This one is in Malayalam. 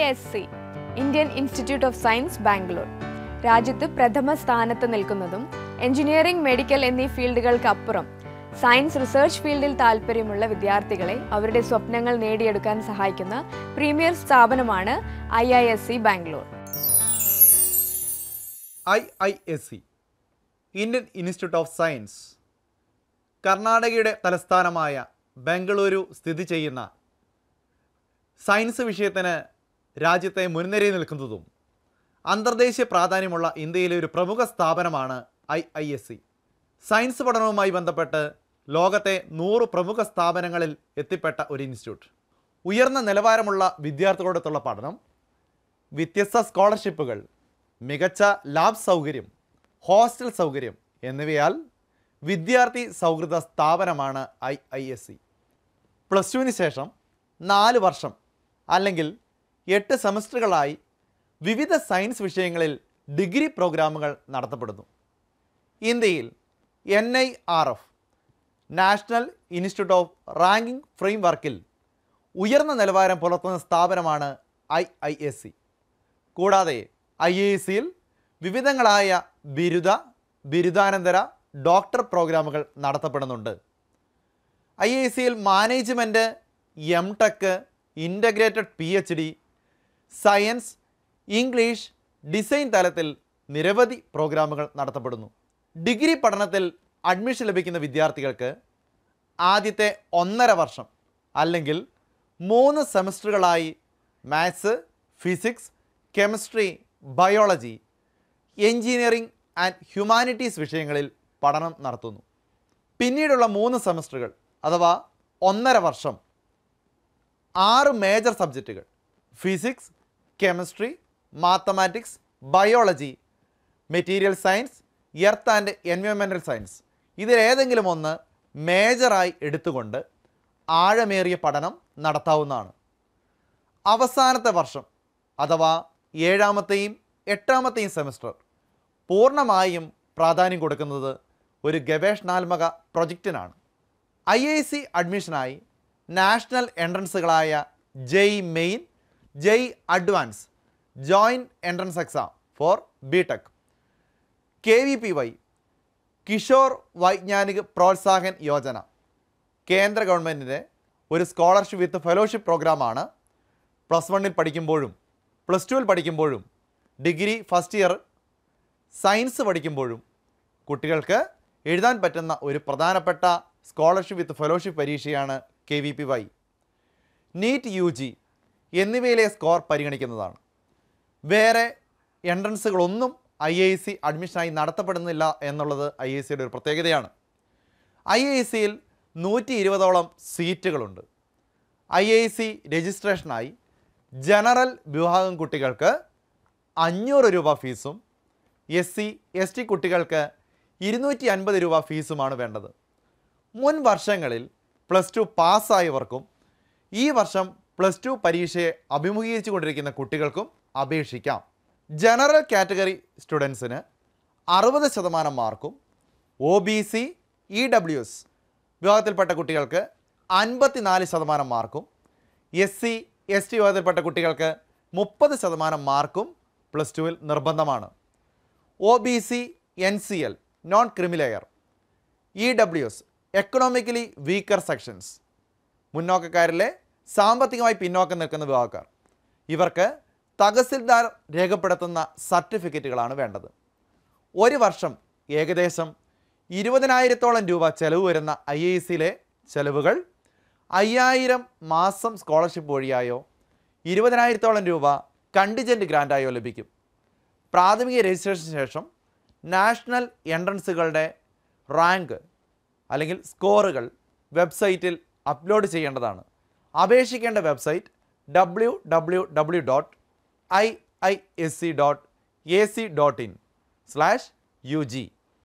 S C Indian Institute of Science Bangalore രാജ്യത്ത് പ്രഥമ സ്ഥാനത്ത് നിൽക്കുന്നതും എഞ്ചിനീയറിംഗ് മെഡിക്കൽ എന്നീ ഫീൽഡുകൾക്കപ്പുറം സയൻസ് റിസർച്ച് ഫീൽഡിൽ താല്പര്യമുള്ള വിദ്യാർത്ഥികളെ അവരുടെ സ്വപ്നങ്ങൾ നേടിയെടുക്കാൻ സഹായിക്കുന്ന പ്രീമിയർ സ്ഥാപനമാണ് I I S C Bangalore I I S C Indian Institute of Science കർണാടകയുടെ തലസ്ഥാനമായ ബംഗളൂരു സ്ഥിതി ചെയ്യുന്ന സയൻസ് വിഷയത്തിന് രാജ്യത്തെ മുൻനിരയിൽ നിൽക്കുന്നതും അന്തർദേശീയ പ്രാധാന്യമുള്ള ഇന്ത്യയിലെ ഒരു പ്രമുഖ സ്ഥാപനമാണ് I I S C science പഠനവുമായി ബന്ധപ്പെട്ട് ലോകത്തെ നൂറ് പ്രമുഖ സ്ഥാപനങ്ങളിൽ എത്തിപ്പെട്ട ഒരു ഇൻസ്റ്റിറ്റ്യൂട്ട് ഉയർന്ന നിലവാരമുള്ള വിദ്യാർത്ഥികളോടൊത്തുള്ള പഠനം വ്യത്യസ്ത സ്കോളർഷിപ്പുകൾ മികച്ച ലാബ് സൗകര്യം ഹോസ്റ്റൽ സൗകര്യം എന്നിവയാൽ വിദ്യാർത്ഥി സൗഹൃദ സ്ഥാപനമാണ് I I S C plus ടുവിന് ശേഷം നാല് വർഷം അല്ലെങ്കിൽ എട്ട് സെമസ്റ്ററുകളായി വിവിധ സയൻസ് വിഷയങ്ങളിൽ ഡിഗ്രി പ്രോഗ്രാമുകൾ നടത്തപ്പെടുന്നു ഇന്ത്യയിൽ N I R F National Institute of Ranking ഫ്രെയിം വർക്കിൽ ഉയർന്ന നിലവാരം പുലർത്തുന്ന സ്ഥാപനമാണ് ഐ ഐ എസ് സി കൂടാതെ ഐ എ സിയിൽ വിവിധങ്ങളായ ബിരുദ ബിരുദാനന്തര ഡോക്ടർ പ്രോഗ്രാമുകൾ നടത്തപ്പെടുന്നുണ്ട് ഐ ഐ സിയിൽ management M Tech integrated P H D science English design തലത്തിൽ നിരവധി പ്രോഗ്രാമുകൾ നടത്തപ്പെടുന്നു ഡിഗ്രി പഠനത്തിൽ അഡ്മിഷൻ ലഭിക്കുന്ന വിദ്യാർത്ഥികൾക്ക് ആദ്യത്തെ ഒന്നര വർഷം അല്ലെങ്കിൽ മൂന്ന് സെമസ്റ്ററുകളായി maths physics chemistry biology engineering and humanities വിഷയങ്ങളിൽ പഠനം നടത്തുന്നു പിന്നീടുള്ള മൂന്ന് സെമസ്റ്ററുകൾ അഥവാ ഒന്നര വർഷം ആറ് മേജർ സബ്ജക്റ്റുകൾ physics chemistry mathematics biology material science earth and environmental science ഇതിലേതെങ്കിലും ഒന്ന് മേജറായി എടുത്തുകൊണ്ട് ആഴമേറിയ പഠനം നടത്താവുന്നതാണ് അവസാനത്തെ വർഷം അഥവാ ഏഴാമത്തെയും എട്ടാമത്തെയും സെമസ്റ്റർ പൂർണ്ണമായും പ്രാധാന്യം കൊടുക്കുന്നത് ഒരു ഗവേഷണാത്മക പ്രൊജക്റ്റിനാണ് ഐ ഐ സി അഡ്മിഷനായി നാഷണൽ എൻട്രൻസുകളായ JEE main JEE advance joint entrance exam for B Tech K V P Y Kishore Vaigyanik Protsahan Yojana കേന്ദ്ര ഗവൺമെൻറ്റിൻ്റെ ഒരു സ്കോളർഷിപ്പ് വിത്ത് ഫെലോഷിപ്പ് പ്രോഗ്രാമാണ് പ്ലസ് വണ്ണിൽ പഠിക്കുമ്പോഴും പ്ലസ് ടുവിൽ പഠിക്കുമ്പോഴും ഡിഗ്രി ഫസ്റ്റ് ഇയർ സയൻസ് പഠിക്കുമ്പോഴും കുട്ടികൾക്ക് എഴുതാൻ പറ്റുന്ന ഒരു പ്രധാനപ്പെട്ട സ്കോളർഷിപ്പ് വിത്ത് ഫെലോഷിപ്പ് പരീക്ഷയാണ് K V P Y NEET U G എന്നിവയിലെ സ്കോർ പരിഗണിക്കുന്നതാണ് വേറെ എൻട്രൻസുകളൊന്നും ഐ ഐ സി അഡ്മിഷനായി നടത്തപ്പെടുന്നില്ല എന്നുള്ളത് ഐ ഐ സിയുടെ ഒരു പ്രത്യേകതയാണ് ഐ ഐ സിയിൽ നൂറ്റി ഇരുപതോളം സീറ്റുകളുണ്ട് ഐ ഐ സി രജിസ്ട്രേഷനായി ജനറൽ വിഭാഗം കുട്ടികൾക്ക് അഞ്ഞൂറ് രൂപ ഫീസും എസ് സി എസ് ടി കുട്ടികൾക്ക് ഇരുന്നൂറ്റി അൻപത് രൂപ ഫീസുമാണ് വേണ്ടത് മുൻ വർഷങ്ങളിൽ പ്ലസ് ടു പാസ്സായവർക്കും ഈ വർഷം പ്ലസ് ടു പരീക്ഷയെ അഭിമുഖീകരിച്ചു കൊണ്ടിരിക്കുന്ന കുട്ടികൾക്കും അപേക്ഷിക്കാം ജനറൽ കാറ്റഗറി സ്റ്റുഡൻസിന് അറുപത് ശതമാനം മാർക്കും O B C E W S വിഭാഗത്തിൽപ്പെട്ട കുട്ടികൾക്ക് അൻപത്തിനാല് ശതമാനം മാർക്കും എസ് സി എസ് ടി വിഭാഗത്തിൽപ്പെട്ട കുട്ടികൾക്ക് മുപ്പത് ശതമാനം മാർക്കും പ്ലസ് ടുവിൽ നിർബന്ധമാണ് O B C N C L non creamy layer E W S economically weaker sections മുന്നോക്കക്കാരിലെ സാമ്പത്തികമായി പിന്നോക്കം നിൽക്കുന്ന വിഭാഗക്കാർ ഇവർക്ക് തഹസിൽദാർ രേഖപ്പെടുത്തുന്ന സർട്ടിഫിക്കറ്റുകളാണ് വേണ്ടത് ഒരു വർഷം ഏകദേശം ഇരുപതിനായിരത്തോളം രൂപ ചെലവ് വരുന്ന ഐ ഐ സിയിലെ ചെലവുകൾ അയ്യായിരം മാസം സ്കോളർഷിപ്പ് വഴിയായോ ഇരുപതിനായിരത്തോളം രൂപ കണ്ടിജൻറ്റ് ഗ്രാൻഡായോ ലഭിക്കും പ്രാഥമിക രജിസ്ട്രേഷന് ശേഷം നാഷണൽ എൻട്രൻസുകളുടെ റാങ്ക് അല്ലെങ്കിൽ സ്കോറുകൾ വെബ്സൈറ്റിൽ അപ്ലോഡ് ചെയ്യേണ്ടതാണ് അപേക്ഷിക്കേണ്ട website W W W dot I I S C dot A C dot in slash U G